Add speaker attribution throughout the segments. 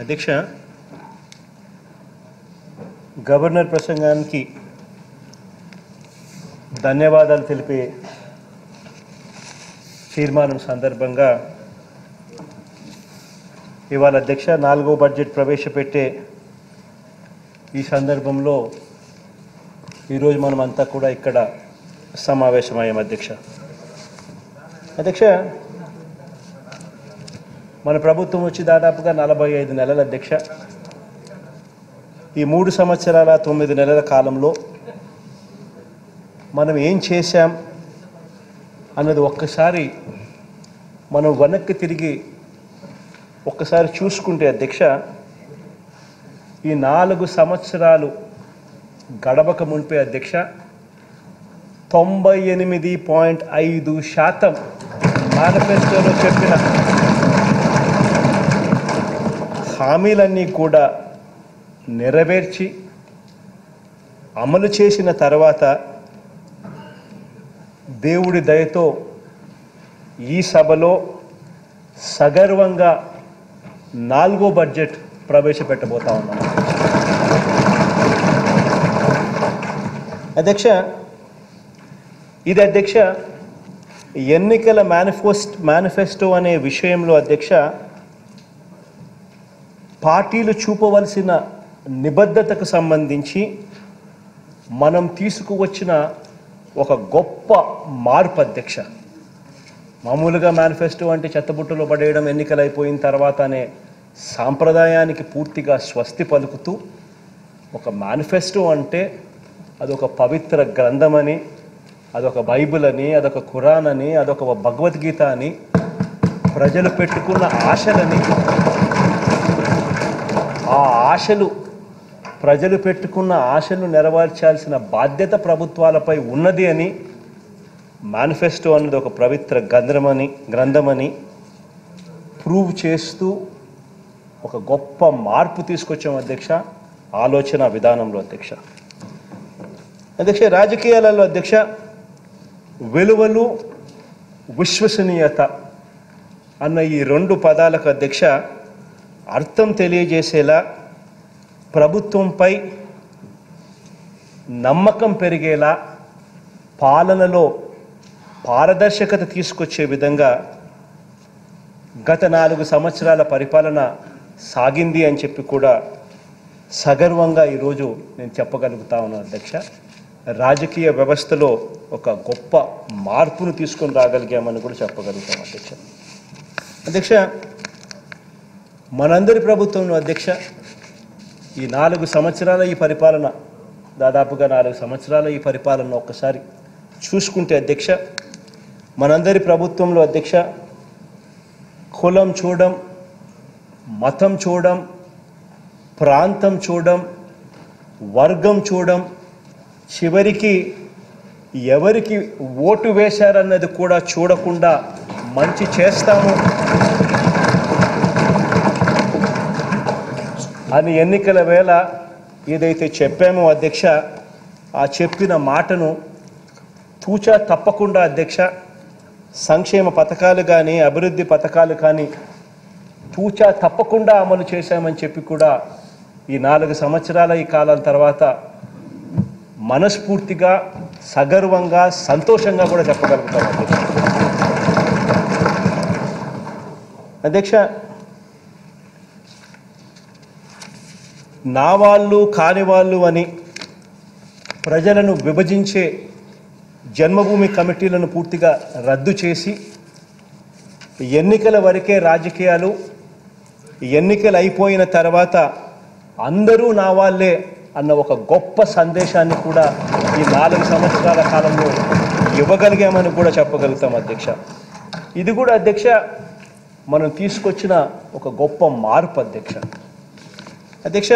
Speaker 1: అధ్యక్ష గవర్నర్ ప్రసంగానికి ధన్యవాదాలు తెలిపే తీర్మానం సందర్భంగా ఇవాళ అధ్యక్ష నాలుగో బడ్జెట్ ప్రవేశపెట్టే ఈ సందర్భంలో ఈరోజు మనం అంతా కూడా ఇక్కడ సమావేశమయ్యాం అధ్యక్ష అధ్యక్ష మన ప్రభుత్వం వచ్చి దాదాపుగా నలభై ఐదు నెలల అధ్యక్ష ఈ మూడు సంవత్సరాల తొమ్మిది నెలల కాలంలో మనం ఏం చేశాం అన్నది ఒక్కసారి మనం వెనక్కి తిరిగి ఒక్కసారి చూసుకుంటే అధ్యక్ష ఈ నాలుగు సంవత్సరాలు గడవక మునిపే అధ్యక్ష తొంభై ఎనిమిది పాయింట్ ఐదు శాతం మేనిఫెస్టోలో చెప్పిన హామీలన్నీ కూడా నెరవేర్చి అమలు చేసిన తర్వాత దేవుడి దయతో ఈ సభలో సగర్వంగా నాలుగో బడ్జెట్ ప్రవేశపెట్టబోతా ఉన్నాం అధ్యక్ష ఇది అధ్యక్ష ఎన్నికల మేనిఫెస్ట్ మేనిఫెస్టో అనే విషయంలో అధ్యక్ష పార్టీలు చూపవలసిన నిబద్ధతకు సంబంధించి మనం తీసుకువచ్చిన ఒక గొప్ప మార్పు అధ్యక్ష మామూలుగా మేనిఫెస్టో అంటే చెత్తబుట్టలో పడేయడం ఎన్నికలు అయిపోయిన తర్వాత అనే సాంప్రదాయానికి పూర్తిగా స్వస్తి పలుకుతూ ఒక మేనిఫెస్టో అంటే అదొక పవిత్ర గ్రంథమని అదొక బైబిల్ అని అదొక ఖురాన్ అని అదొక భగవద్గీత అని ప్రజలు పెట్టుకున్న ఆశలని ఆ ఆశలు ప్రజలు పెట్టుకున్న ఆశలు నెరవేర్చాల్సిన బాధ్యత ప్రభుత్వాలపై ఉన్నది అని మేనిఫెస్టో అన్నది ఒక పవిత్ర గ్రంథమని గ్రంథమని ప్రూవ్ చేస్తూ ఒక గొప్ప మార్పు తీసుకొచ్చాం అధ్యక్ష ఆలోచన విధానంలో అధ్యక్ష అధ్యక్ష రాజకీయాలలో అధ్యక్ష విలువలు విశ్వసనీయత అన్న ఈ రెండు పదాలకు అధ్యక్ష అర్థం తెలియజేసేలా ప్రభుత్వంపై నమ్మకం పెరిగేలా పాలనలో పారదర్శకత తీసుకొచ్చే విధంగా గత నాలుగు సంవత్సరాల పరిపాలన సాగింది అని చెప్పి కూడా సగర్వంగా ఈరోజు నేను చెప్పగలుగుతా ఉన్నాను అధ్యక్ష రాజకీయ వ్యవస్థలో ఒక గొప్ప మార్పును తీసుకొని రాగలిగామని కూడా చెప్పగలుగుతాం అధ్యక్ష అధ్యక్ష మనందరి ప్రభుత్వంలో అధ్యక్ష ఈ నాలుగు సంవత్సరాల ఈ పరిపాలన దాదాపుగా నాలుగు సంవత్సరాల ఈ పరిపాలన ఒక్కసారి చూసుకుంటే అధ్యక్ష మనందరి ప్రభుత్వంలో అధ్యక్ష కులం చూడం మతం చూడం ప్రాంతం చూడం వర్గం చూడం చివరికి ఎవరికి ఓటు వేశారన్నది కూడా చూడకుండా మంచి చేస్తాము అని ఎన్నికల వేళ ఏదైతే చెప్పామో అధ్యక్ష ఆ చెప్పిన మాటను తూచా తప్పకుండా అధ్యక్ష సంక్షేమ పథకాలు కానీ అభివృద్ధి పథకాలు కానీ తూచా తప్పకుండా అమలు చేశామని చెప్పి కూడా ఈ నాలుగు సంవత్సరాల ఈ కాలాల తర్వాత మనస్ఫూర్తిగా సగర్వంగా సంతోషంగా కూడా చెప్పగలుగుతాం అధ్యక్ష అధ్యక్ష నా వాళ్ళు కాని వాళ్ళు అని ప్రజలను విభజించే జన్మభూమి కమిటీలను పూర్తిగా రద్దు చేసి ఎన్నికల వరకే రాజకీయాలు ఎన్నికలు అయిపోయిన తర్వాత అందరూ నా వాళ్ళే అన్న ఒక గొప్ప సందేశాన్ని కూడా ఈ నాలుగు సంవత్సరాల కాలంలో ఇవ్వగలిగామని కూడా చెప్పగలుగుతాం అధ్యక్ష ఇది కూడా అధ్యక్ష మనం తీసుకొచ్చిన ఒక గొప్ప మార్పు అధ్యక్ష అధ్యక్ష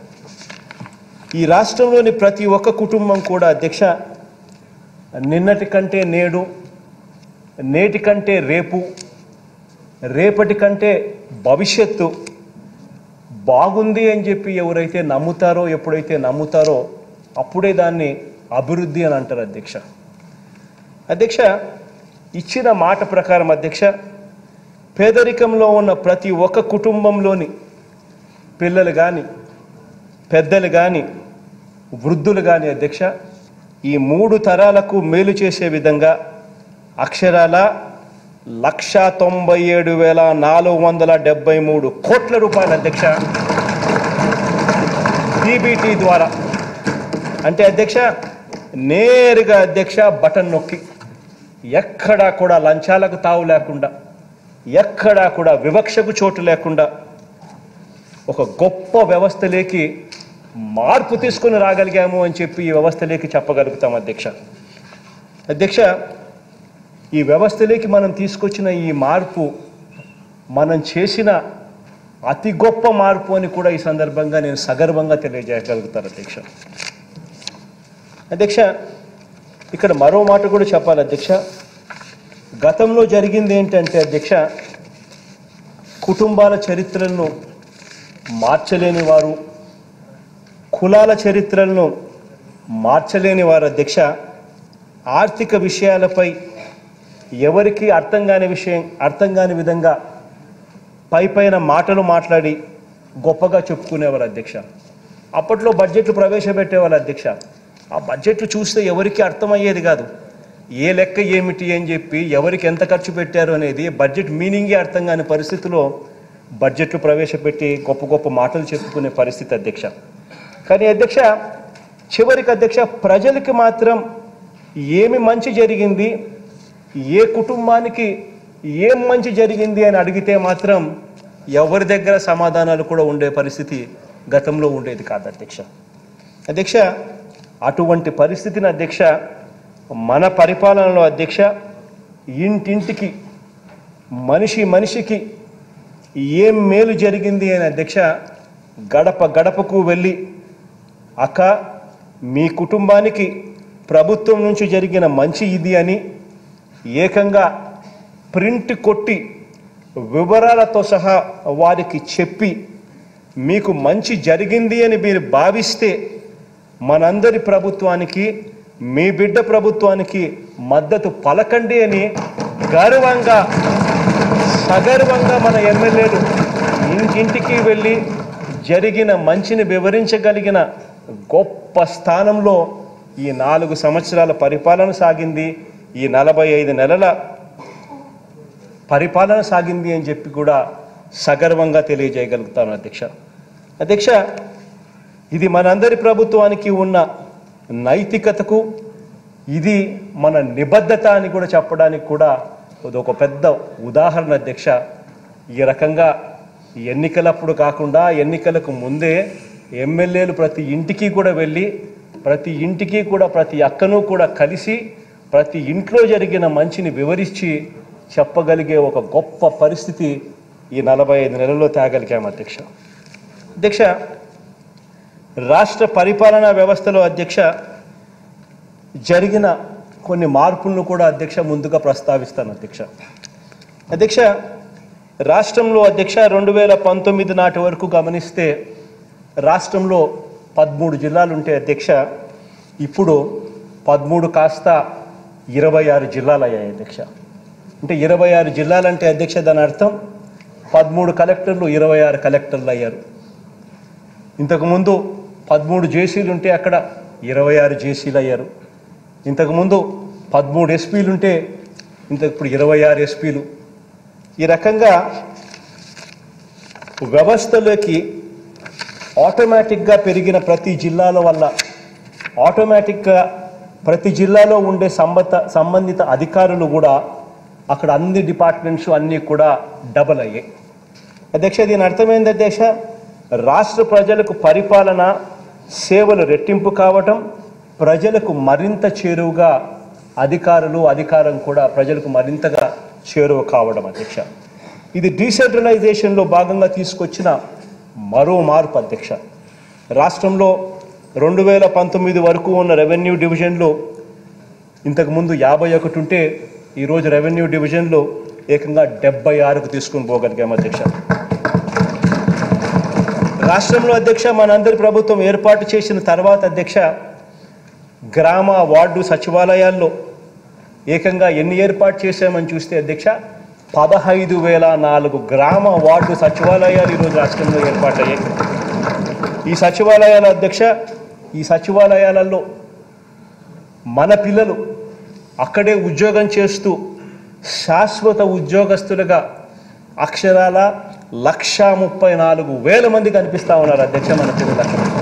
Speaker 1: ఈ రాష్ట్రంలోని ప్రతి ఒక్క కుటుంబం కూడా అధ్యక్ష నిన్నటి కంటే నేడు నేటి కంటే రేపు రేపటి కంటే భవిష్యత్తు బాగుంది అని చెప్పి ఎవరైతే నమ్ముతారో ఎప్పుడైతే నమ్ముతారో అప్పుడే దాన్ని అభివృద్ధి అని అంటారు అధ్యక్ష అధ్యక్ష ఇచ్చిన మాట ప్రకారం అధ్యక్ష పేదరికంలో ఉన్న ప్రతి ఒక్క కుటుంబంలోని పిల్లలు కానీ పెద్దలు కానీ వృద్ధులు కానీ అధ్యక్ష ఈ మూడు తరాలకు మేలు చేసే విధంగా అక్షరాల లక్ష తొంభై ఏడు వేల నాలుగు వందల డెబ్బై మూడు కోట్ల రూపాయల అధ్యక్ష డీబీటీ ద్వారా అంటే అధ్యక్ష నేరుగా అధ్యక్ష బటన్ నొక్కి ఎక్కడా కూడా లంచాలకు తావు లేకుండా ఎక్కడా కూడా వివక్షకు చోటు లేకుండా ఒక గొప్ప వ్యవస్థలోకి మార్పు తీసుకుని రాగలిగాము అని చెప్పి ఈ వ్యవస్థలోకి చెప్పగలుగుతాం అధ్యక్ష అధ్యక్ష ఈ వ్యవస్థలోకి మనం తీసుకొచ్చిన ఈ మార్పు మనం చేసిన అతి గొప్ప మార్పు అని కూడా ఈ సందర్భంగా నేను సగర్వంగా తెలియజేయగలుగుతాను అధ్యక్ష అధ్యక్ష ఇక్కడ మరో మాట కూడా చెప్పాలి అధ్యక్ష గతంలో జరిగింది ఏంటంటే అధ్యక్ష కుటుంబాల చరిత్రలను మార్చలేని వారు కులాల చరిత్రలను మార్చలేని వారు అధ్యక్ష ఆర్థిక విషయాలపై ఎవరికి అర్థం కాని విషయం అర్థం కాని విధంగా పై పైన మాటలు మాట్లాడి గొప్పగా చెప్పుకునేవారు అధ్యక్ష అప్పట్లో బడ్జెట్లు ప్రవేశపెట్టేవాళ్ళు అధ్యక్ష ఆ బడ్జెట్లు చూస్తే ఎవరికి అర్థమయ్యేది కాదు ఏ లెక్క ఏమిటి అని చెప్పి ఎవరికి ఎంత ఖర్చు పెట్టారు అనేది బడ్జెట్ మీనింగే అర్థం కాని పరిస్థితిలో బడ్జెట్లు ప్రవేశపెట్టి గొప్ప గొప్ప మాటలు చెప్పుకునే పరిస్థితి అధ్యక్ష కానీ అధ్యక్ష చివరికి అధ్యక్ష ప్రజలకి మాత్రం ఏమి మంచి జరిగింది ఏ కుటుంబానికి ఏం మంచి జరిగింది అని అడిగితే మాత్రం ఎవరి దగ్గర సమాధానాలు కూడా ఉండే పరిస్థితి గతంలో ఉండేది కాదు అధ్యక్ష అధ్యక్ష అటువంటి పరిస్థితిని అధ్యక్ష మన పరిపాలనలో అధ్యక్ష ఇంటింటికి మనిషి మనిషికి ఏం మేలు జరిగింది అని అధ్యక్ష గడప గడపకు వెళ్ళి అక్క మీ కుటుంబానికి ప్రభుత్వం నుంచి జరిగిన మంచి ఇది అని ఏకంగా ప్రింట్ కొట్టి వివరాలతో సహా వారికి చెప్పి మీకు మంచి జరిగింది అని మీరు భావిస్తే మనందరి ప్రభుత్వానికి మీ బిడ్డ ప్రభుత్వానికి మద్దతు పలకండి అని గర్వంగా సగర్వంగా మన ఎమ్మెల్యేలు ఇంటింటికి వెళ్ళి జరిగిన మంచిని వివరించగలిగిన గొప్ప స్థానంలో ఈ నాలుగు సంవత్సరాల పరిపాలన సాగింది ఈ నలభై ఐదు నెలల పరిపాలన సాగింది అని చెప్పి కూడా సగర్వంగా తెలియజేయగలుగుతాను అధ్యక్ష అధ్యక్ష ఇది మనందరి ప్రభుత్వానికి ఉన్న నైతికతకు ఇది మన నిబద్ధత అని కూడా చెప్పడానికి కూడా ఇది ఒక పెద్ద ఉదాహరణ అధ్యక్ష ఈ రకంగా ఎన్నికలప్పుడు కాకుండా ఎన్నికలకు ముందే ఎమ్మెల్యేలు ప్రతి ఇంటికి కూడా వెళ్ళి ప్రతి ఇంటికి కూడా ప్రతి అక్కను కూడా కలిసి ప్రతి ఇంట్లో జరిగిన మంచిని వివరించి చెప్పగలిగే ఒక గొప్ప పరిస్థితి ఈ నలభై ఐదు నెలల్లో తేగలిగాం అధ్యక్ష అధ్యక్ష రాష్ట్ర పరిపాలనా వ్యవస్థలో అధ్యక్ష జరిగిన కొన్ని మార్పులను కూడా అధ్యక్ష ముందుగా ప్రస్తావిస్తాను అధ్యక్ష అధ్యక్ష రాష్ట్రంలో అధ్యక్ష రెండు వేల పంతొమ్మిది నాటి వరకు గమనిస్తే రాష్ట్రంలో పదమూడు జిల్లాలు ఉంటే అధ్యక్ష ఇప్పుడు పదమూడు కాస్త ఇరవై ఆరు జిల్లాలు అయ్యాయి అధ్యక్ష అంటే ఇరవై ఆరు జిల్లాలంటే అధ్యక్ష దాని అర్థం పదమూడు కలెక్టర్లు ఇరవై ఆరు కలెక్టర్లు అయ్యారు ఇంతకుముందు పదమూడు జేసీలు ఉంటే అక్కడ ఇరవై ఆరు జేసీలు అయ్యారు ఇంతకుముందు పదమూడు ఎస్పీలు ఉంటే ఇంత ఇప్పుడు ఇరవై ఆరు ఎస్పీలు ఈ రకంగా వ్యవస్థలోకి ఆటోమేటిక్గా పెరిగిన ప్రతి జిల్లాల వల్ల ఆటోమేటిక్గా ప్రతి జిల్లాలో ఉండే సంబంధ సంబంధిత అధికారులు కూడా అక్కడ అన్ని డిపార్ట్మెంట్స్ అన్నీ కూడా డబల్ అయ్యాయి అధ్యక్ష దీని అర్థమైంది అధ్యక్ష రాష్ట్ర ప్రజలకు పరిపాలన సేవలు రెట్టింపు కావటం ప్రజలకు మరింత చేరువుగా అధికారులు అధికారం కూడా ప్రజలకు మరింతగా చేరువ కావడం అధ్యక్ష ఇది డీసెంట్రలైజేషన్లో భాగంగా తీసుకొచ్చిన మరో మార్పు అధ్యక్ష రాష్ట్రంలో రెండు వేల పంతొమ్మిది వరకు ఉన్న రెవెన్యూ డివిజన్లు ఇంతకుముందు యాభై ఒకటి ఉంటే ఈరోజు రెవెన్యూ డివిజన్లు ఏకంగా డెబ్బై ఆరుకు తీసుకుని పోగలిగాం అధ్యక్ష రాష్ట్రంలో అధ్యక్ష మనందరి ప్రభుత్వం ఏర్పాటు చేసిన తర్వాత అధ్యక్ష గ్రామ వార్డు సచివాలయాల్లో ఏకంగా ఎన్ని ఏర్పాటు చేశామని చూస్తే అధ్యక్ష పదహైదు వేల నాలుగు గ్రామ వార్డు సచివాలయాలు ఈరోజు రాష్ట్రంలో ఏర్పాటయ్యాయి ఈ సచివాలయాల అధ్యక్ష ఈ సచివాలయాలలో మన పిల్లలు అక్కడే ఉద్యోగం చేస్తూ శాశ్వత ఉద్యోగస్తులుగా అక్షరాల లక్ష ముప్పై నాలుగు వేల మంది కనిపిస్తూ ఉన్నారు అధ్యక్ష మన పిల్లలు